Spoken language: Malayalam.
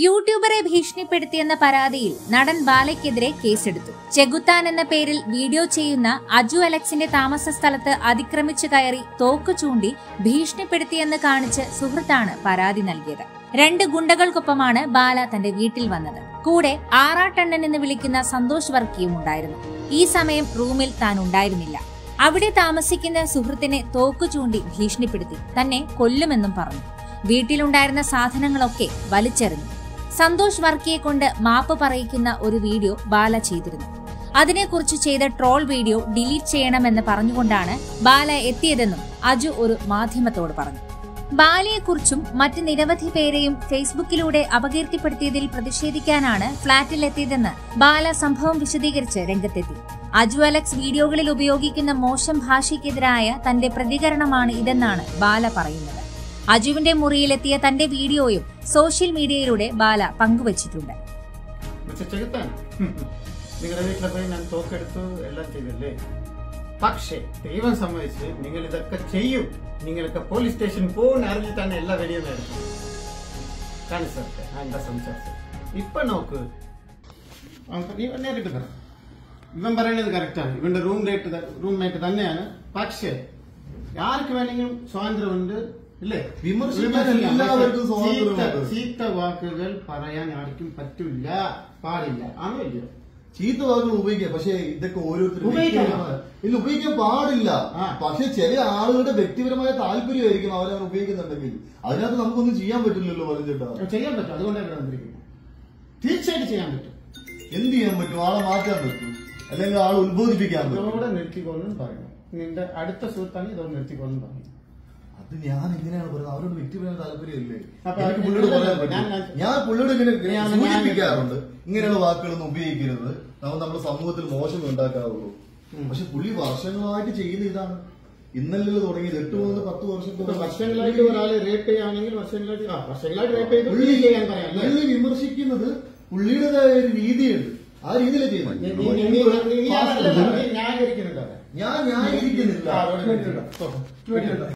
യൂട്യൂബറെ ഭീഷണിപ്പെടുത്തിയെന്ന പരാതിയിൽ നടൻ ബാലയ്ക്കെതിരെ കേസെടുത്തു ചെകുത്താൻ എന്ന പേരിൽ വീഡിയോ ചെയ്യുന്ന അജു അലക്സിന്റെ താമസ സ്ഥലത്ത് അതിക്രമിച്ചു കയറി തോക്ക് ചൂണ്ടി ഭീഷണിപ്പെടുത്തിയെന്ന് കാണിച്ച് സുഹൃത്താണ് പരാതി നൽകിയത് രണ്ട് ഗുണ്ടകൾക്കൊപ്പമാണ് ബാല തന്റെ വീട്ടിൽ വന്നത് കൂടെ ആറാട്ടണ്ണൻ എന്ന് വിളിക്കുന്ന സന്തോഷ് വർക്കിയും ഉണ്ടായിരുന്നു ഈ സമയം റൂമിൽ താൻ ഉണ്ടായിരുന്നില്ല അവിടെ താമസിക്കുന്ന സുഹൃത്തിനെ തോക്ക് ചൂണ്ടി ഭീഷണിപ്പെടുത്തി തന്നെ കൊല്ലുമെന്നും പറഞ്ഞു വീട്ടിലുണ്ടായിരുന്ന സാധനങ്ങളൊക്കെ വലിച്ചെറിഞ്ഞു സന്തോഷ് വർക്കിയെ കൊണ്ട് മാപ്പ് പറയിക്കുന്ന ഒരു വീഡിയോ ബാല ചെയ്തിരുന്നു അതിനെക്കുറിച്ച് ചെയ്ത ട്രോൾ വീഡിയോ ഡിലീറ്റ് ചെയ്യണമെന്ന് പറഞ്ഞുകൊണ്ടാണ് ബാല എത്തിയതെന്നും അജു ഒരു മാധ്യമത്തോട് പറഞ്ഞു ബാലയെക്കുറിച്ചും മറ്റ് നിരവധി പേരെയും ഫേസ്ബുക്കിലൂടെ അപകീർത്തിപ്പെടുത്തിയതിൽ പ്രതിഷേധിക്കാനാണ് ഫ്ളാറ്റിലെത്തിയതെന്ന് ബാല സംഭവം വിശദീകരിച്ച് രംഗത്തെത്തി അജു അലക്സ് വീഡിയോകളിൽ ഉപയോഗിക്കുന്ന മോശം ഭാഷയ്ക്കെതിരായ തന്റെ പ്രതികരണമാണ് ഇതെന്നാണ് ബാല പറയുന്നത് അജുവിന്റെ മുറിയിലെത്തിയ തന്റെ വീഡിയോയും സോഷ്യൽ മീഡിയയിലൂടെ ബാല പങ്കുവച്ചിട്ടുണ്ട് മിസ്റ്റർ ചെകുത്താൻ നിങ്ങളുടെ വീട്ടിലെ പോയി ഞാൻ തോക്കെടുത്തു എല്ലാം ചെയ്തില്ലേ പക്ഷേ ദൈവം സമ്മതിച്ച് നിങ്ങൾ ഇതൊക്കെ ചെയ്യും നിങ്ങൾക്ക് പോലീസ് സ്റ്റേഷൻ പോകുന്ന അറിഞ്ഞിട്ടാണ് എല്ലാ വെടിയും എടുത്തത് കാണിച്ചത് ആ എന്താ സംസാരിച്ചത് ഇപ്പൊ നോക്ക് അവൻ- നീ നേരിട്ട് പറ ഇവൻ പറയുന്നത് കറക്റ്റാണ് ഇവന്റെ റൂം റേറ്റ് റൂം മേറ്റ് തന്നെയാണ് പക്ഷേ ആർക്ക് വേണമെങ്കിലും സ്വാതന്ത്ര്യമുണ്ട് ഇല്ലേ വിമർശിക്കാൻ വിമർശിക്കാം. എല്ലാവർക്കും പക്ഷേ സ്വാതന്ത്ര്യമുണ്ട്. ചീത്ത- ചീത്ത വാക്കുകൾ പറയാൻ ആർക്കും പറ്റില്ല പാടില്ല ആണോ ഇല്ലയോ ചീത്ത വാക്കുകൾ ഉപയോഗിക്കാം പക്ഷെ ഇതൊക്കെ ഓരോരുത്തരും ഉപയോഗിക്കാം. വ്യക്തിപരമായ- ഇല്ല ഉപയോഗിക്കാൻ പാടില്ല ആ. പക്ഷെ ചില ആളുകളുടെ വ്യക്തിപരമായ താല്പര്യമായിരിക്കും അവരവർ ഉപയോഗിക്കുന്നുണ്ടെങ്കിൽ അതിനകത്ത് നമുക്കൊന്നും ചെയ്യാൻ പറ്റില്ലല്ലോ പറഞ്ഞിട്ടാ ചെയ്യാൻ പറ്റും അതുകൊണ്ടാണ് ഇവിടെ വന്നിരിക്കുന്നത് തീർച്ചയായിട്ടും ചെയ്യാൻ പറ്റും എന്ത് ചെയ്യാൻ പറ്റും ആളെ മാറ്റാൻ പറ്റും അല്ലെങ്കിൽ ആളെ ഉത്ബോധിപ്പിക്കാൻ പറ്റും ഇതോടെ നിർത്തിക്കൊള്ളും പറയണം നിന്റെ അടുത്ത സുഹൃത്താണ് ഇതോടെ നിർത്തിക്കൊള്ളും പറയണം അത് ഞാൻ എങ്ങനെയാണ് പറയുന്നത് അവരോട് വ്യക്തിപരമായ താല്പര്യമില്ലേ അപ്പൊ എനിക്ക് അത് പുള്ളിയോട് പറയാൻ ഞാൻ- പറ്റും ഞാൻ- ഞാൻ പുള്ളിയോട് ഇങ്ങനെ ഇങ്ങനെ ഞാൻ- ഞാൻ- സൂചിപ്പിക്കാറുണ്ട് ഇങ്ങനെയുള്ള വാക്കുകളൊന്നും ഉപയോഗിക്കരുത് നമ്മൾ നമ്മുടെ സമൂഹത്തിൽ മോശം ഉണ്ടാക്കാറുള്ളൂ പക്ഷെ പുള്ളി വർഷങ്ങളായിട്ട് ചെയ്യുന്ന ഇതാണ് ഇന്നലെ തുടങ്ങിയത് എട്ട് മുതൽ പത്ത് ഇപ്പൊ വർഷത്തോളം വർഷങ്ങളായിട്ട് ഒരാളെ റേപ്പ് ചെയ്യുകയാണെങ്കിൽ വർഷങ്ങളായിട്ട് ആ വർഷങ്ങളായിട്ട് റേപ്പ് ചെയ്ത് പുള്ളി പുള്ളി ചെയ്യാൻ പറയാം അല്ലേ? പുള്ളി വിമർശിക്കുന്നത് പുള്ളിയുടേതായ ഒരു രീതിയുണ്ട് ആ രീതിയിലാണ് നീ- നീ- നീ- നീ- നീ- നീ അതല്ലല്ലോ, നീ ന്യായീകരിക്കുന്നുണ്ട് അവിടെ. ഞാൻ ന്യായീകരിക്കുന്നില്ല ആ, അവിടെ വെച്ചിട്ടുണ്ടോ? ഓ, വെച്ചിട്ടുണ്ടോ?